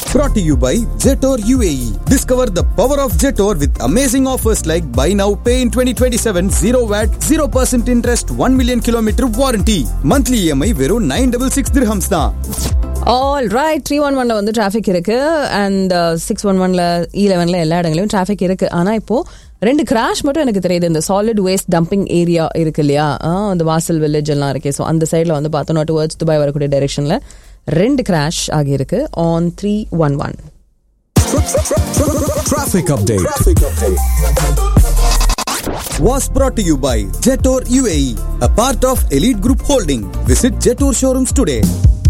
Brought to you by Jetor UAE. Discover the power of Jetor with amazing offers like buy now, pay in 2027, 0 VAT, 0% interest, 1 million kilometer warranty. Monthly EMI வெறும் 966 dirhams தான். All right three one ஒன்ல வந்து traffic இருக்கு and six one ஒன்ல இ லெவன்ல எல்லா இடங்களையும் traffic இருக்கு ஆனா இப்போ ரெண்டு கிராஷ் மட்டும் எனக்கு தெரியுது இந்த சாலிட் வேஸ்ட் டம்பிங் ஏரியா இருக்கு இல்லையா ஆ, அந்த வாசல் வில்லேஜ் எல்லாம் இருக்கே ஸோ அந்த சைடில் வந்து பார்த்தோம்னா டுவர்ட்ஸ் துபாய் வரக்கூடிய டைரெக்ஷனில் ரெண்டு கிராஷ் ஆகியிருக்கு on three one one Traffic update. Was brought to you by Jetor UAE, a part of Elite Group Holding. Visit Jetor showrooms today.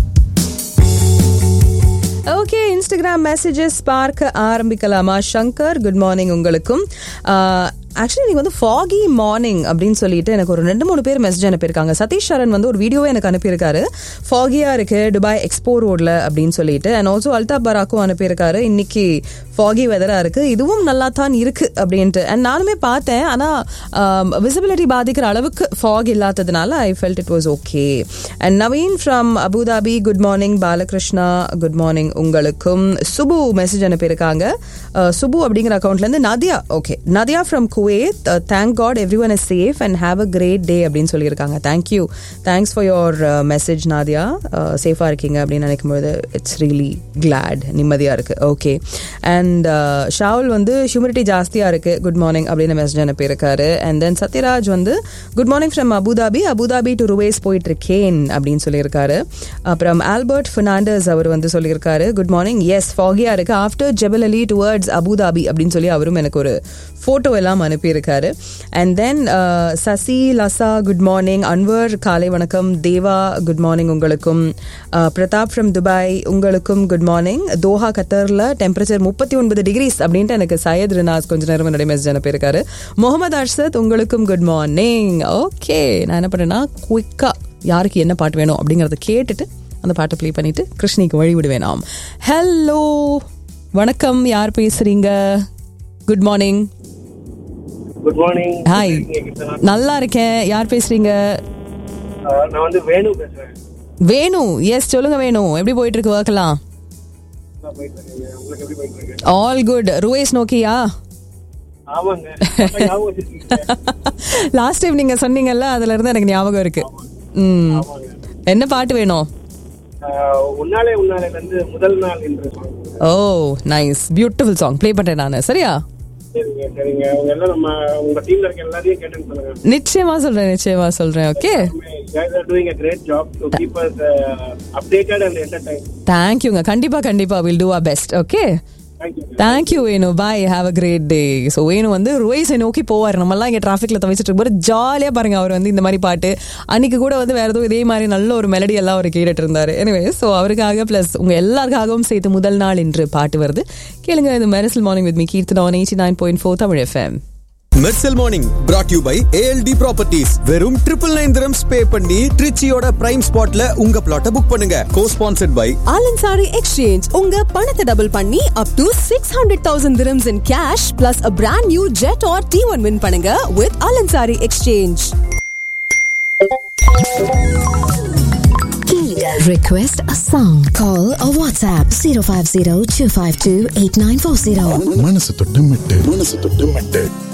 Okay Instagram messages பார்க்க ஆரம்பிக்கலாமா சங்கர் குட் மார்னிங் உங்களுக்கும் actually நீங்கள் வந்து foggy morning அப்படின்னு சொல்லிட்டு எனக்கு ஒரு ரெண்டு மூணு பேர் மெசேஜ் அனுப்பியிருக்காங்க சதீஷ் சரண் வந்து ஒரு வீடியோவே எனக்கு அனுப்பியிருக்காரு ஃபாகியாக இருக்கு துபாய் எக்ஸ்போ ரோட்ல அப்படின்னு சொல்லிட்டு அண்ட் ஆல்சோ அல்தா பராக்கும் அனுப்பியிருக்காரு இன்னைக்கு ஃபாகி வெதராக இருக்கு இதுவும் நல்லா தான் இருக்கு அப்படின்ட்டு அண்ட் நானுமே பார்த்தேன் ஆனால் விசிபிலிட்டி பாதிக்கிற அளவுக்கு ஃபாக் இல்லாததுனால I felt it was okay and Naveen from Abu Dhabi good morning Balakrishna good morning உங்களுக்கும் சுபு மெசேஜ் அனுப்பியிருக்காங்க அஹ், சுபு அப்படிங்கிற அக்கௌண்ட்லேருந்து Nadiya okay Nadiya from Kuwait thank God everyone is safe and have a great day அப்படின்னு சொல்லியிருக்காங்க thank you thanks for your message Nadiya சேஃபாக இருக்கீங்க அப்படின்னு நினைக்கும்போது இட்ஸ் ரியலி கிளாட் நிம்மதியாக இருக்குது ஓகே அண்ட் ஷாவுல் வந்து ஹியூமிடிட்டி ஜாஸ்தியாக இருக்குது குட் மார்னிங் அப்படின்னு மெசேஜ் அனுப்பியிருக்காரு அண்ட் தென் சத்யராஜ் வந்து good morning from Abu Dhabi Abu Dhabi to Ruwais போயிட்டு இருக்கேன் அப்படின்னு சொல்லியிருக்காரு அப்புறம் ஆல்பர்ட் ஃபெர்னாண்டஸ் அவர் வந்து சொல்லியிருக்காரு குட் மார்னிங் எஸ் ஃபாகியா இருக்கு after Jebel Ali towards Abu Dhabi அப்படின்னு சொல்லி அவரும் எனக்கு ஒரு ஃபோட்டோ எல்லாம் அனுப்பியிருக்காரு அண்ட் தென் சசி லசா குட் மார்னிங் அன்வர் காலை வணக்கம் தேவா குட் மார்னிங் உங்களுக்கும் அஹ், பிரதாப் ஃப்ரம் துபாய் உங்களுக்கும் குட் மார்னிங் தோஹா கத்தரில் டெம்பரேச்சர் முப்பத்தி ஒன்பது டிகிரிஸ் அப்படின்ட்டு எனக்கு சையத் ரினாஸ் கொஞ்ச நேரம் முன்னாடி மெசேஜ் அனுப்பியிருக்காரு முகமது அர்ஷத் உங்களுக்கும் குட் மார்னிங் ஓகே நான் என்ன பண்ணேன்னா குயிக்காக யாருக்கு என்ன பாட்டு வேணும் அப்படிங்கிறத கேட்டுட்டு அந்த பாட்டை ப்ளே பண்ணிட்டு கிருஷ்ணிக்கு வழி விடுவேனாம் ஹலோ வணக்கம் யார் பேசுறீங்க good morning good morning hi நல்லா இருக்கேன் யார் பேசுறீங்க நான் வந்து வேணு பேசுறேன் வேணு எஸ் சொல்லுங்க வேணு எப்படி போயிட்டு இருக்கு ஒர்க்லாம் நல்லா போயிட்டு இருக்கீங்க உங்களுக்கு எப்படி போயிட்டு இருக்கு ஆல் குட் ருவேஸ் நோக்கியா ஆமாங்க அப்ப ஞாபகம் வச்சிருக்கீங்க லாஸ்ட் டைம் நீங்க சொன்னீங்கல்ல அதுல இருந்து எனக்கு ஞாபகம் இருக்கு ம் ஆமாங்க என்ன பாட்டு வேணும் ஆஹ் உன்னாலே உன்னாலே வந்து முதல் நாள் என்று song. Oh nice beautiful song play பண்றேன் நான் சரியா சரிங்க சரிங்க அவங்க எல்லாம் நம்ம உங்க டீம்ல இருக்க எல்லாரையும் கேட்டேன்னு சொல்லுங்க நிச்சயமா சொல்றேன் நிச்சயமா சொல்றேன் okay You guys are doing a great job to keep us uh, updated and entertained. தேங்க்யூங்க கண்டிப்பா கண்டிப்பா will do our best okay Thank you. Thank you Venu bye have a great day so Venu வந்து ருவைஸை நோக்கி போவார் நம்மலாம் இங்கே டிராஃபிக்ல தவிச்சிட்டு இருக்கும்போது ஜாலியாக பாருங்க அவர் வந்து இந்த மாதிரி பாட்டு அன்னைக்கு கூட வந்து வேற எதுவும் இதே மாதிரி நல்ல ஒரு மெலடி எல்லாம் அவர் கேட்டுட்டு இருந்தாரு எனவே ஸோ அவருக்காக ப்ளஸ் உங்க எல்லாருக்காகவும் சேர்த்து முதல் நாள் என்று பாட்டு வருது கேளுங்க இது Mersal morning with me Keerthana eighty nine point four Tamil FM Mersal morning brought you by ALT properties வெறும் ட்ரிபிள் நைன் திரம்ஸ் பே பண்ணி ட்ரிச்சியோட பிரைம் ஸ்பாட்ல உங்க பிளாட்டை புக் பண்ணுங்க co sponsored by Al Ansari exchange உங்க பணத்தை டபுள் பண்ணி up to six hundred thousand dirhams in cash plus a brand new Jetour T one win பண்ணுங்க with Al Ansari exchange Request a song. Call or WhatsApp 050 252 8940. மனசு தொட்டு மெட்டு மனசு தொட்டு மெட்டு